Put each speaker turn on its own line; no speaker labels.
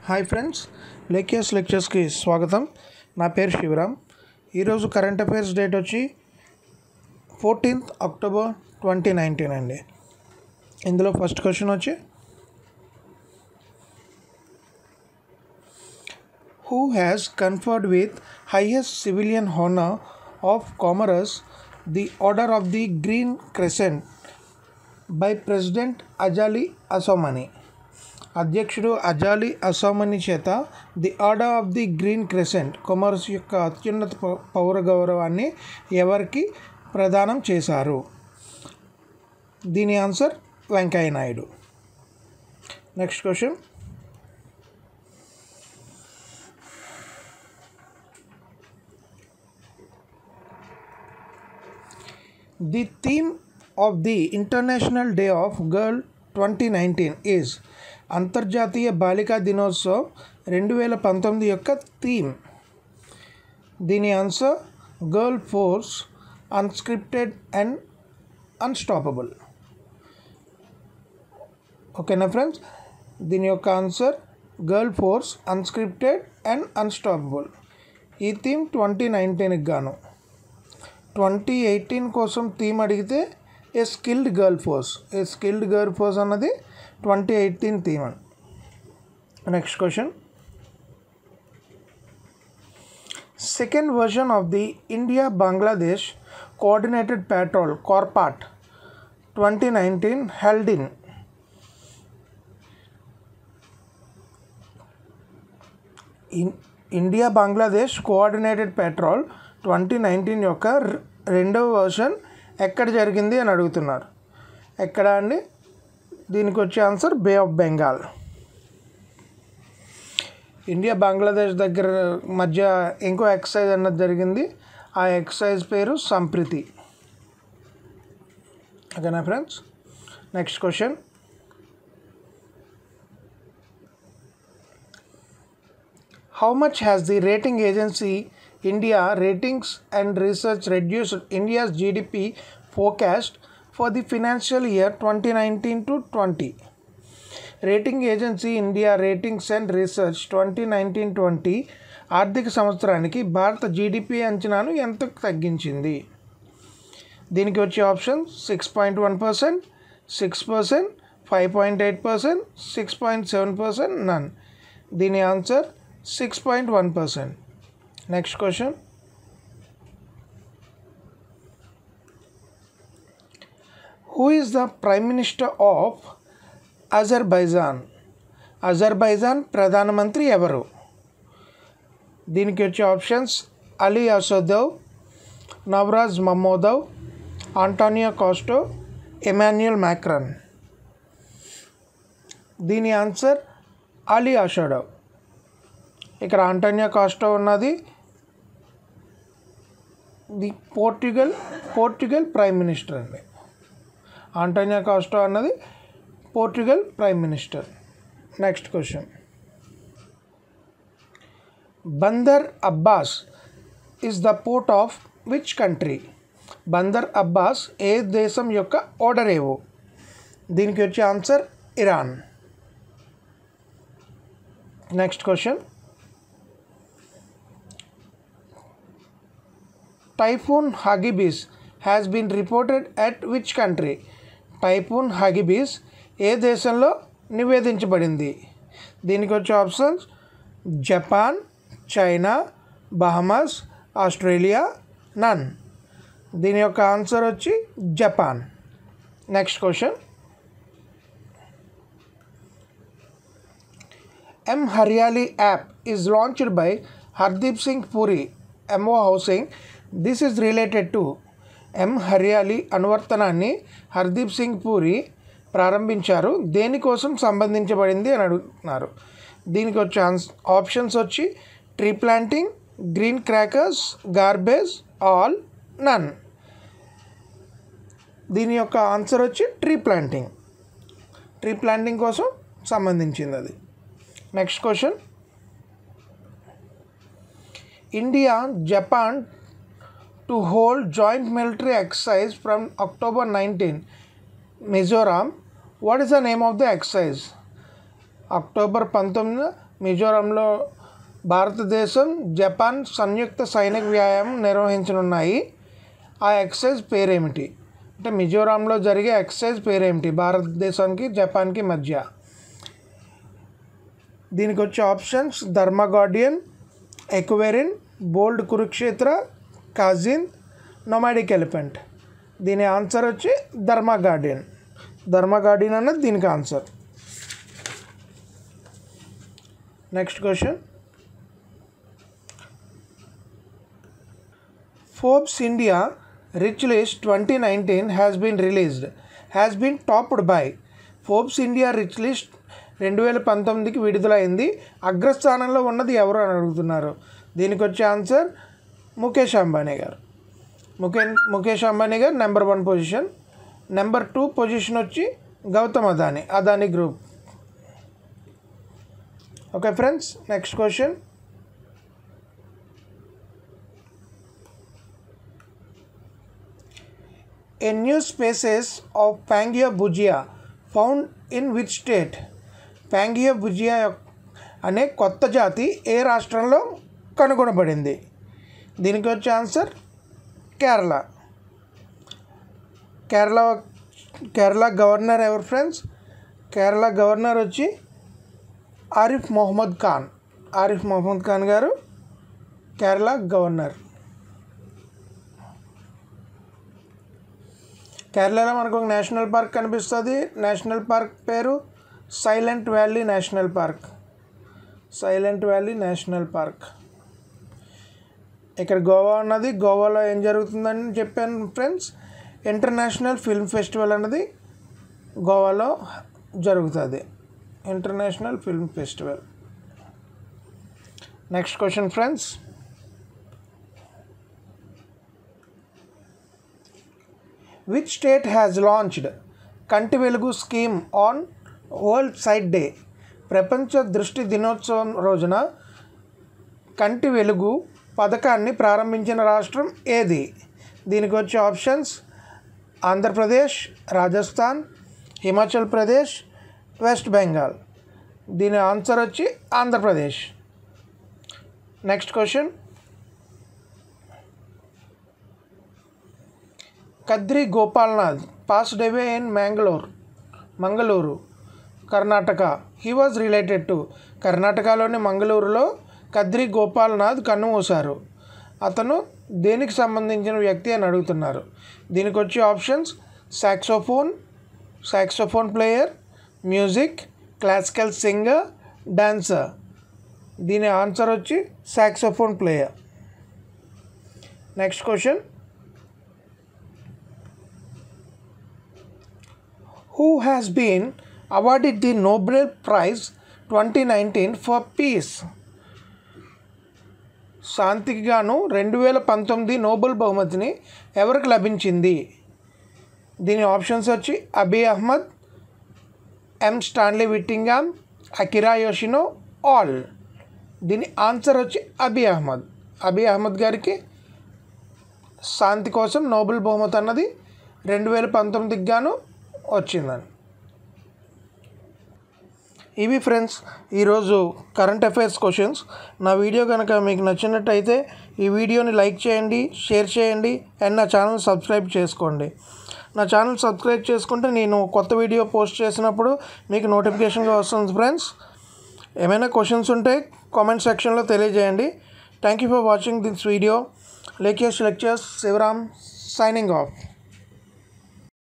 Hi friends లేకేస్ లెక్చర్స్కి స్వాగతం నా పేరు శివరామ్ ఈరోజు కరెంట్ అఫైర్స్ డేట్ వచ్చి ఫోర్టీన్త్ అక్టోబర్ ట్వంటీ నైన్టీన్ అండి ఇందులో ఫస్ట్ క్వశ్చన్ వచ్చి who has conferred with highest civilian honour of Comoros the Order of the Green Crescent by president Azali Assoumani అధ్యక్షుడు Azali Assoumani చేత the Order of the Green Crescent Comoros యొక్క అత్యున్నత పౌ- పౌర గౌరవాన్ని ఎవరికి ప్రదానం చేశారు దీని answer Venkaiah Naidu next question the theme of the international day of girl twenty nineteen is అంతర్జాతీయ బాలికా దినోత్సవం రెండు వేల పంతొమ్మిది యొక్క థీమ్ దీని answer girl force unscripted and unstoppable ఓకేనా ఫ్రెండ్స్ దీని యొక్క answer girl force unscripted and unstoppable ఈ థీమ్ ట్వంటీ నైన్టీన్కి గాను ట్వంటీ ఎయిటీన్ కోసం థీమ్ అడిగితే a skilled girl force a skilled girl force అన్నది ట్వంటీ ఎయిటీన్ థీమ్ అని next question second version of the India Bangladesh coordinated patrol corpat twenty nineteen held in ఇన్- India Bangladesh coordinated petrol twenty nineteen యొక్క రె- రెండవ version ఎక్కడ జరిగింది అని అడుగుతున్నారు ఎక్కడ అండి దీనికి వచ్చే answer Bay of Bengal India Bangladesh దగ్గర మధ్య ఇంకో ఎక్సైజ్ అన్నది జరిగింది ఆ ఎక్సైజ్ పేరు సంప్రీతి ఓకేనా friends next question How much has the rating agency India Ratings and Research reduced India's GDP forecast for the financial year 2019 to 20? Rating agency India Ratings and Research twenty nineteen twenty ఆర్థిక సంవత్సరానికి భారత GDP అంచనాను ఎంత తగ్గించింది దీనికి వచ్చే option six point one percent six percent five point eight percent six point seven percent none దీని answer six point one percent next question who is the prime minister of Azerbaijan Azerbaijan ప్రధానమంత్రి ఎవరు దీనికి వచ్చే options Ali Asadov Novruz Mammadov Antonio Costa Emmanuel Macron దీని answer Ali అషోడవ్ ఇక్కడ Antonio Costa ఉన్నది the Portugal Portugal prime minister అండి Antonio Costa అన్నది Portugal prime minister next question Bandar Abbas is the port of which country Bandar Abbas ఏ దేశం యొక్క ఓడరేవు దీనికి వచ్చే answer Iran next question typhoon Hagibis has been reported at which country typhoon Hagibis ఏ దేశంలో నివేదించబడింది దీనికి వచ్చే options Japan China Bahamas Australia none దీని యొక్క ఆన్సర్ వచ్చి Japan next question M Haryali app is launched by Hardeep Singh Puri MO housing this is related to M Haryali అనువర్తనాన్ని హర్దీప్ సింగ్ పూరి ప్రారంభించారు దేనికోసం సంబంధించబడింది అని అడుగుతున్నారు దీనికి వచ్చే ఆన్స్ ఆప్షన్స్ వచ్చి tree planting green crackers garbage all none దీని యొక్క ఆన్సర్ వచ్చి ట్రీ ప్లాంటింగ్ ట్రీ ప్లాంటింగ్ కోసం సంబంధించింది అది next question India Japan to hold joint military exercise from October nineteen Mizoram what is the name of the exercise October పంతొమ్మిది మిజోరంలో భారతదేశం Japan సంయుక్త సైనిక వ్యాయామం నిర్వహించనున్నాయి ఆ ఎక్సర్సైజ్ పేరేమిటి అంటే మిజోరాంలో జరిగే ఎక్సర్సైజ్ పేరేమిటి భారతదేశానికి జపాన్కి మధ్య దీనికి వచ్చే options Dharma Guardian Ekuverin Bold Kurukshetra Kazind Nomadic Elephant దీని ఆన్సర్ వచ్చి ధర్మా గార్డియన్ ధర్మా గార్డియన్ అన్నది దీనికి ఆన్సర్ next question Forbes India Rich List twenty nineteen has been released has been topped by Forbes India Rich List రెండు వేల పంతొమ్మిదికి విడుదలైంది అగ్రస్థానంలో ఉన్నది ఎవరు అని అడుగుతున్నారు దీనికి వచ్చే ఆన్సర్ ముఖేష్ అంబానీ గారు ముఖే Mukesh Ambani garu number one position number two position వచ్చి Gautam Adani Adani group okay friends next question A new species of Pangaea bujia found in which state? Pangaea bujia అనే కొత్త జాతి ఏ రాష్ట్రంలో కనుగొనబడింది దీనికి వచ్చే ఆన్సర్ కేరళ కేరళ కేరళ గవర్నర్ ఎవరు ఫ్రెండ్స్ కేరళ గవర్నర్ వచ్చి ఆరిఫ్ మొహమ్మద్ ఖాన్ ఆరిఫ్ మొహమ్మద్ ఖాన్ గారు కేరళ గవర్నర్ కేరళలో మనకు ఒక నేషనల్ పార్క్ కనిపిస్తుంది నేషనల్ పార్క్ పేరు Silent Valley National Park Silent Valley National Park ఇక్కడ గోవా ఉన్నది గోవాలో ఏం జరుగుతుందని చెప్పాను ఫ్రెండ్స్ ఇంటర్నేషనల్ ఫిల్మ్ ఫెస్టివల్ అన్నది గోవాలో జరుగుతుంది international film festival next question friends which state has launched Kanti Velugu scheme on world sight day ప్రపంచ దృష్టి దినోత్సవం రోజున కంటి వెలుగు పథకాన్ని ప్రారంభించిన రాష్ట్రం ఏది దీనికి వచ్చే ఆప్షన్స్ ఆంధ్రప్రదేశ్ రాజస్థాన్ హిమాచల్ ప్రదేశ్ వెస్ట్ బెంగాల్ దీని ఆన్సర్ వచ్చి Andhra Pradesh next question Kadri Gopalnath passed away in Mangalore Mangaluru Karnataka he was related to కర్ణాటకలోని మంగళూరులో కద్రి గోపాల్నాథ్ కన్నుమూశారు అతను దేనికి సంబంధించిన వ్యక్తి అని అడుగుతున్నారు దీనికి వచ్చే options saxophone saxophone player music classical singer dancer దీని ఆన్సర్ వచ్చి saxophone player next question who has been awarded the Nobel Prize 2019 for peace. శాంతికి గాను రెండు వేల పంతొమ్మిది నోబెల్ బహుమతిని ఎవరికి లభించింది దీని ఆప్షన్స్ వచ్చి Abiy Ahmed M Stanley Whittingham Akira Yoshino all దీని ఆన్సర్ వచ్చి అబీ అహ్మద్ అబీ అహ్మద్ గారికి శాంతి కోసం నోబెల్ బహుమతి అన్నది రెండు వేల పంతొమ్మిదికి గాను వచ్చిందని ఇవి ఫ్రెండ్స్ ఈరోజు కరెంట్ అఫైర్స్ క్వశ్చన్స్ నా వీడియో కనుక మీకు నచ్చినట్టయితే ఈ వీడియోని లైక్ చేయండి షేర్ చేయండి అండ్ నా ఛానల్ సబ్స్క్రైబ్ చేసుకోండి నా ఛానల్ సబ్స్క్రైబ్ చేసుకుంటే నేను కొత్త వీడియో పోస్ట్ చేసినప్పుడు మీకు నోటిఫికేషన్గా వస్తుంది ఫ్రెండ్స్ ఏమైనా క్వశ్చన్స్ ఉంటే కామెంట్ సెక్షన్లో తెలియజేయండి thank you for watching this video లేకేష్ లెక్చర్స్ శివరామ్ సైనింగ్ ఆఫ్